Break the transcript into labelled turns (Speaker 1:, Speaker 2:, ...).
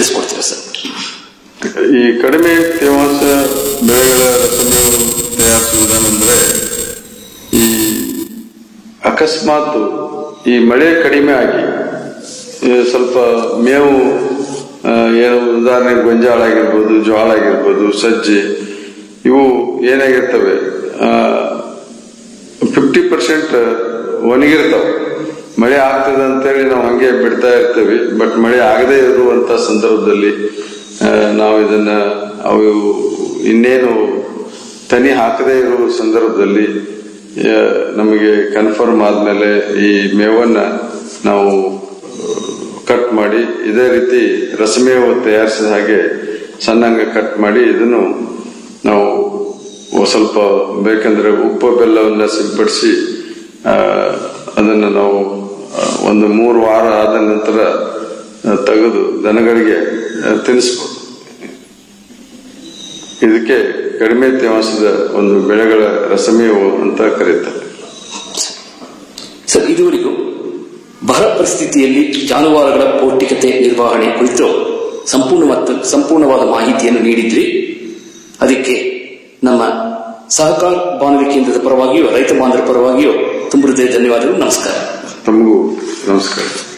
Speaker 1: ತಿಳಿಸ್ಕೊಡ್ತೀರಾ sir
Speaker 2: ಈ ಕಡಿಮೆ ತೇವಾಂಶ ಬೆಳೆಗಳ ರಸಮೆಯನ್ನು ತಯಾರಿಸುವುದನೆಂದರೆ ಈ ಅಕಸ್ಮಾತ್ ಈ ಮಳೆ ಕಡಿಮೆ ಆಗಿ ಈ ಸ್ವಲ್ಪ ಮೇವು ಆ, ಏನು ಉದಾಹರಣೆಗೆ ಗೊಂಜಾಳ ಆಗಿರ್ಬೋದು ಜೋಳ ಆಗಿರ್ಬೋದು ಸಜ್ಜೆ ಇವು ಏನಾಗಿರ್ತವೆ ಫಿಫ್ಟಿ ಪರ್ಸೆಂಟ್ ಒಣಗಿರ್ತಾವೆ ಮಳೆ ಆಗ್ತದೆ ಅಂತೇಳಿ ನಾವು ಹಂಗೆ ಬಿಡ್ತಾ ಇರ್ತೇವೆ ಬಟ್ ಮಳೆ ಆಗದೇ ಇರುವಂತ ಸಂದರ್ಭದಲ್ಲಿ ಆ, ನಾವು ಇದನ್ನ ಅವು ಇನ್ನೇನು ತನಿ ಹಾಕದೇ ಇರುವ ಸಂದರ್ಭದಲ್ಲಿ ಆ, ನಮಗೆ ಕನ್ಫರ್ಮ್ ಆದ್ಮೇಲೆ ಈ ಮೇವನ್ನ ನಾವು ಕಟ್ ಮಾಡಿ ಇದೇ ರೀತಿ ರಸಮೇವು ತಯಾರಿಸಿದ ಹಾಗೆ ಸಣ್ಣಂಗ ಕಟ್ ಮಾಡಿ ಇದನ್ನು ನಾವು ಒ- ಸ್ವಲ್ಪ ಬೇಕಂದ್ರೆ ಉಪ್ಪು ಬೆಲ್ಲವನ್ನ ಸಿಂಪಡಿಸಿ ಆ, ಅದನ್ನು ನಾವು ಆ, ಒಂದು ಮೂರು ವಾರ ಆದ ನಂತರ ಆ, ತೆಗೆದು ದನಗಳಿಗೆ ಆ, ತಿನ್ನಿಸ್ಬೋದು ಇದಕ್ಕೆ ಕಡಿಮೆ ತೇವಾಂಶದ ಒಂದು ಬೆಳೆಗಳ ರಸಮೇವು ಅಂತ ಕರೀತಾರೆ
Speaker 1: ಸರ್ ಇದುವರೆಗೂ ಬರ ಪರಿಸ್ಥಿತಿಯಲ್ಲಿ ಜಾನುವಾರುಗಳ ಪೌಷ್ಟಿಕತೆ ನಿರ್ವಹಣೆ ಕುರಿತು ಸಂಪೂರ್ಣವಾದ ಸಂಪೂರ್ಣವಾದ ಮಾಹಿತಿಯನ್ನು ನೀಡಿದ್ರಿ ಅದಕ್ಕೆ ನಮ್ಮ ಸಹಕಾರ ಬಾನುಲಿ ಕೇಂದ್ರದ ಪರವಾಗಿಯೂ ರೈತ ಬಾಂಧವರ ಪರವಾಗಿಯೂ ತುಂಬ ಹೃದಯ ಧನ್ಯವಾದಗಳು ನಮಸ್ಕಾರ
Speaker 2: ತಮಗೂ ನಮಸ್ಕಾರ